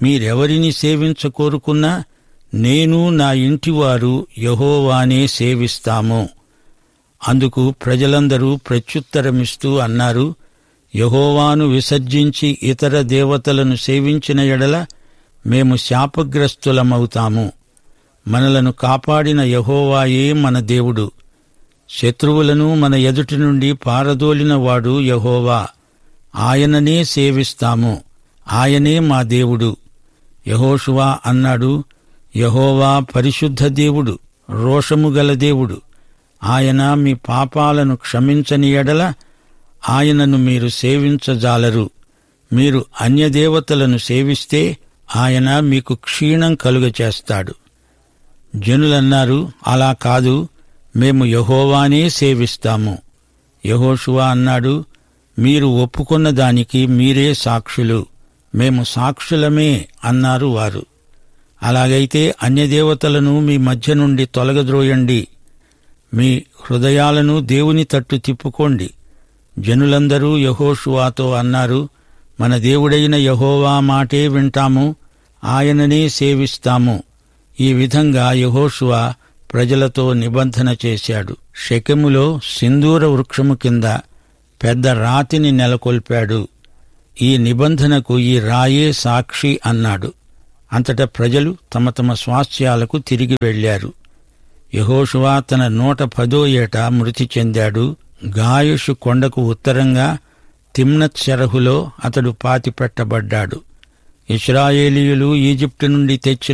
మీరెవరిని సేవించకోరుకున్నా నేను నా ఇంటివారు యహోవానే సేవిస్తాము అందుకు ప్రజలందరూ ప్రత్యుత్తరమిస్తూ అన్నారు యహోవాను విసర్జించి ఇతర దేవతలను సేవించిన ఎడల మేము శాపగ్రస్తులమవుతాము మనలను కాపాడిన యహోవాయే మన దేవుడు శత్రువులను మన ఎదుటి నుండి పారదోలిన వాడు యహోవా ఆయననే సేవిస్తాము ఆయనే మా దేవుడు యహోషువా అన్నాడు యహోవా పరిశుద్ధ దేవుడు రోషము గల దేవుడు ఆయన మీ పాపాలను క్షమించని ఎడల ఆయనను మీరు సేవించజాలరు మీరు అన్యదేవతలను సేవిస్తే ఆయన మీకు క్షీణం కలుగచేస్తాడు జనులన్నారు అలా కాదు మేము యహోవానే సేవిస్తాము యహోషువా అన్నాడు మీరు ఒప్పుకున్న దానికి మీరే సాక్షులు మేము సాక్షులమే అన్నారు వారు అలాగైతే అన్యదేవతలను మీ మధ్య నుండి తొలగద్రోయండి మీ హృదయాలను దేవుని తట్టు తిప్పుకోండి జనులందరూ యహోషువాతో అన్నారు మన దేవుడైన యహోవా మాటే వింటాము ఆయననే సేవిస్తాము ఈ విధంగా యహోషువా ప్రజలతో నిబంధన చేశాడు షెకెములో సింధూర వృక్షము కింద పెద్ద రాతిని నెలకొల్పాడు ఈ నిబంధనకు ఈ రాయే సాక్షి అన్నాడు అంతటా ప్రజలు తమ తమ స్వాస్థ్యాలకు తిరిగి వెళ్లారు యహోషువా తన నూట పదో ఏట మృతి చెందాడు గాయుషు కొండకు ఉత్తరంగా తిమ్నత్ శరహులో అతడు పాతిపెట్టబడ్డాడు ఇస్రాయేలీయులు ఈజిప్టు నుండి తెచ్చిన